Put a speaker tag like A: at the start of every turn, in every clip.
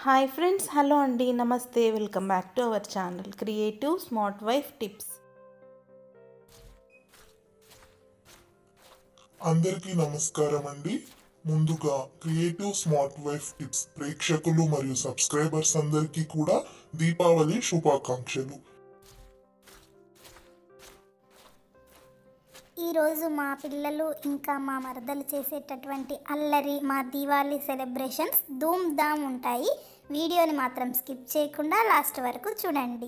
A: Hi friends hello అండి నమస్తే welcome back to our channel creative smart wife tips
B: అందరికీ నమస్కారం అండి ముందుగా క్రియేటివ్ స్మార్ట్ వైఫ్ టిప్స్ ప్రేక్షకులు మరియు సబ్స్క్రైబర్స్ అందరికీ కూడా దీపావళి శుభాకాంక్షలు
C: ఈరోజు మా పిల్లలు ఇంకా మా మరదలు చేసేటటువంటి అల్లరి మా దీవాళీ సెలబ్రేషన్స్ ధూమ్ ధామ్ ఉంటాయి వీడియోని మాత్రం స్కిప్ చేయకుండా లాస్ట్ వరకు చూడండి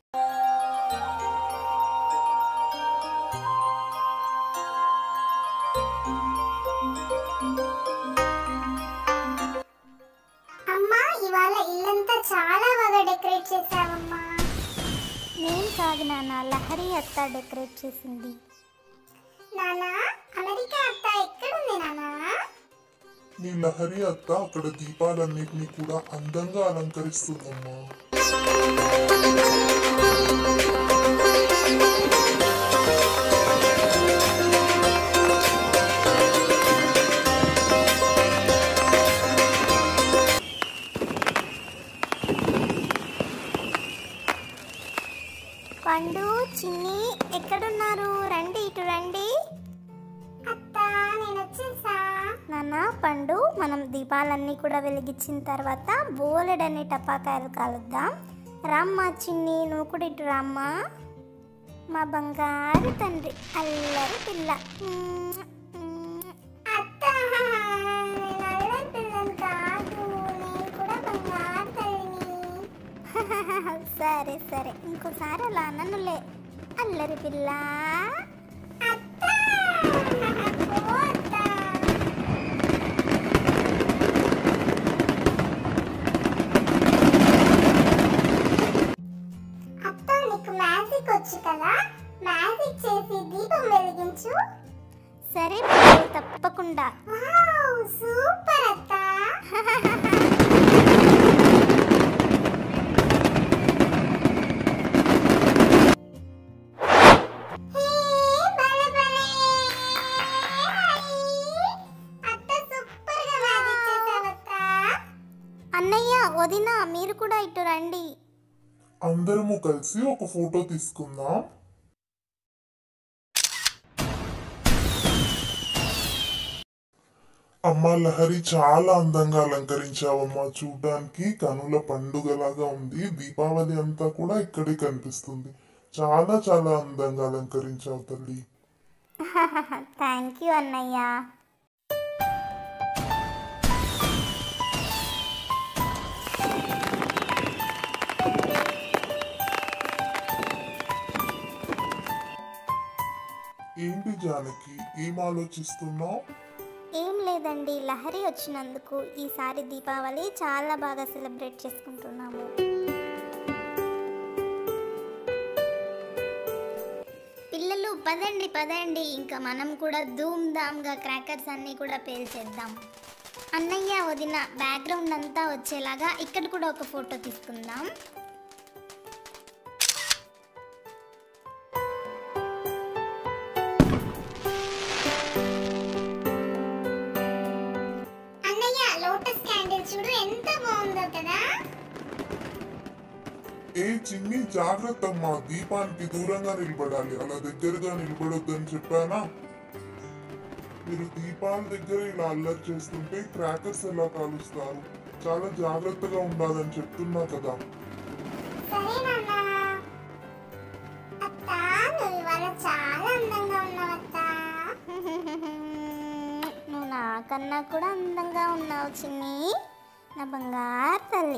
C: అమ్మా ఇవాళ ఇల్లంతా చాలా బాగా డెకరేట్ చేసావమ్మా నేను కాదు నాన్న లహరి అత్త డెకరేట్ చేసింది నానా అమెరికా అత్త ఎక్కడుంది నానా
B: మీ లహరి అత్త అక్కడ దీపాలన్నిటినీ కూడా అందంగా అలంకరిస్తుందమ్మా
C: పండు చిన్ని ఎక్కడున్నారు రండి ఇటు రండి అత్త నేను వచ్చేసా నాన్న పండు మనం దీపాలన్నీ కూడా వెలిగించిన తర్వాత బోలెడన్ని టపాకాయలు కాలుద్దాం రామ్మా చిన్ని నువ్వు కూడా ఇటు రామ్మా మా బంగారు తండ్రి అల్లరి పిల్ల అత్త కాదు నేను కూడా బంగారు తల్లిని సరే సరే ఇంకోసారి అలా నన్నులే అల్లరి పిల్ల అత్త నీకు మ్యాజిక్ వచ్చు కదా మ్యాజిక్ చేసి దీపం వెలిగించు సరే పిల్లలు, తప్పకుండా సూపర్ అత్త అన్నయ్య వదిన మీరు కూడా ఇటు రండి
B: అందరము కలిసి ఒక ఫోటో తీసుకుందాం అమ్మా లహరి చాలా అందంగా అలంకరించావమ్మా చూడ్డానికి కనుల పండుగలాగా ఉంది దీపావళి అంతా కూడా ఇక్కడే కనిపిస్తుంది చాలా చాలా అందంగా అలంకరించావు తల్లి
C: థ్యాంక్ యూ అన్నయ్య
B: ఏంటి జానకి ఏం ఆలోచిస్తున్నావు
C: ఏం లేదండి లహరి వచ్చినందుకు ఈసారి దీపావళి చాలా బాగా సెలబ్రేట్ చేసుకుంటున్నాము పిల్లలు పదండి పదండి ఇంకా మనం కూడా ధూమ్ ధామ్గా క్రాకర్స్ అన్నీ కూడా పేల్చేద్దాం అన్నయ్య వదిన బ్యాక్గ్రౌండ్ అంతా వచ్చేలాగా ఇక్కడ కూడా ఒక ఫోటో తీసుకుందాం అన్నయ్య లోటస్ క్యాండిల్ చూడు ఎంత బాగుందో కదా
B: ఏ చిన్ని జాగ్రత్త అమ్మా దీపానికి దూరంగా నిలబడాలి అలా దగ్గరగా నిలబడొద్దని చెప్పానా మీరు దీపాల దగ్గర ఇలా అల్లరి చేస్తుంటే క్రాకర్స్ ఎలా కాలుస్తారు చాలా జాగ్రత్తగా ఉండాలని చెప్తున్నా కదా
C: సరే నాన్న అత్త నువ్వు ఇవాళ చాలా అందంగా ఉన్నావు అత్త నువ్వు నాకన్నా కూడా అందంగా ఉన్నావు చిన్ని నా బంగారు తల్లి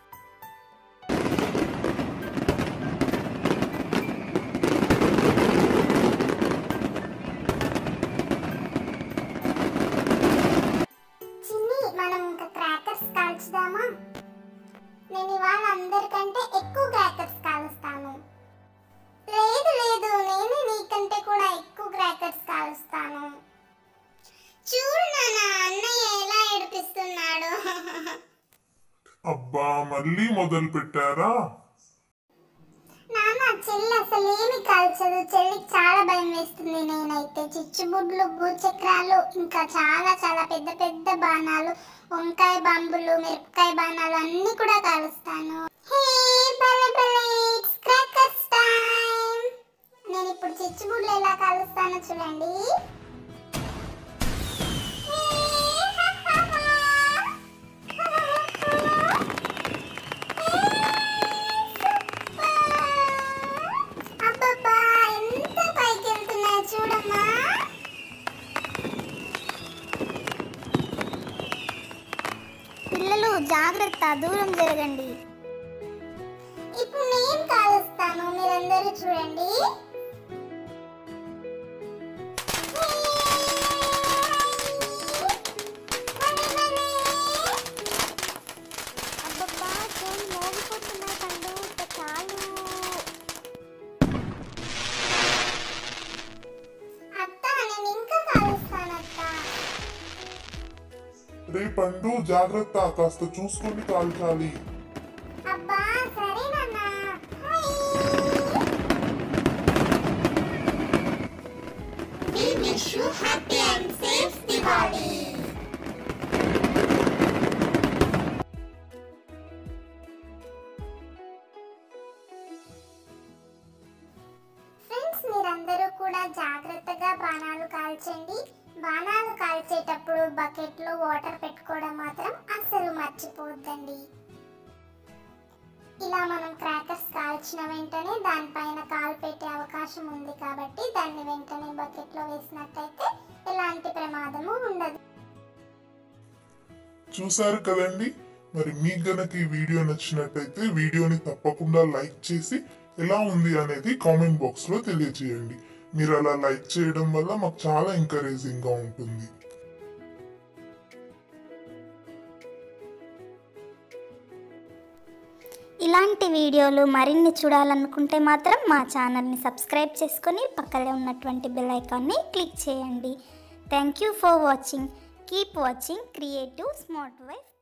C: చిన్ని మనం ఇంకా క్రాకర్స్ కాల్చుదామా నేను ఇవాళ అందరికంటే ఎక్కువ క్రాకర్స్ కాలుస్తాను లేదు లేదు నేను నీకంటే కూడా ఎక్కువ క్రాకర్స్ కాలుస్తాను చూడు నాన్న అన్నయ్య ఎలా ఏడిపిస్తున్నాడు
B: అబ్బా మళ్ళీ మొదలు పెట్టారా
C: నాన్న చెల్లి అసలు ఏమి కాల్చదు చెల్లికి చాలా భయం వేస్తుంది నేనైతే చిచ్చుబుడ్లు భూచక్రాలు ఇంకా చాలా చాలా పెద్ద పెద్ద బాణాలు వంకాయ బాంబులు మిరపకాయ బాణాలు అన్ని కూడా కాలుస్తాను హే భలే భలే ఇట్స్ క్రాకర్స్ టైం నేను ఇప్పుడు చిచ్చుబుడ్లు ఎలా కాలుస్తానో చూడండి హే, హా, హా, హా. హా, హా, హా. అబ్బబ్బా ఎంత పైకి వెళ్తున్నాయో చూడమ్మా పిల్లలు జాగ్రత్త దూరం జరగండి ఇప్పుడు నేను కాలుస్తాను మీరందరూ చూడండి అబ్బబ్బా చేయి మోగిపోతున్నాయి పండు ఇక చాలు అత్త నేను ఇంకా కాలుస్తాను అత్త
B: రే పండు జాగ్రత్త కాస్త చూసుకొని కాల్చాలి
C: అబ్బా సరే నాన్న We wish you happy and safe Diwali. Friends మీరందరూ కూడా జాగ్రత్తగా బాణాలు కాల్చండి బాణాలు కాల్చేటప్పుడు బకెట్లో వాటర్ పెట్టుకోవడం మాత్రం అస్సలు మర్చిపోవద్దండి ఇలా మనం క్రాకర్స్ కాల్చిన వెంటనే దానిపైన కాలు పెట్టే అవకాశం ఉంది కాబట్టి దాన్ని వెంటనే బకెట్లో వేసినట్టయితే ఎలాంటి ప్రమాదము ఉండదు
B: చూసారు కదండి మరి మీకు గనక ఈ వీడియో నచ్చినట్టయితే వీడియోని తప్పకుండా లైక్ చేసి ఎలా ఉంది అనేది కామెంట్ బాక్స్ లో తెలియజేయండి మీరు అలా లైక్ చేయడం వల్ల మాకు చాలా ఎంకరేజింగ్ గా ఉంటుంది
C: ఇలాంటి వీడియోలు మరిన్ని చూడాలనుకుంటే మాత్రం మా ఛానల్ని సబ్స్క్రైబ్ చేసుకొని పక్కనే ఉన్నటువంటి బెల్ ఐకాన్ని క్లిక్ చేయండి thank you for watching keep watching creative smart wife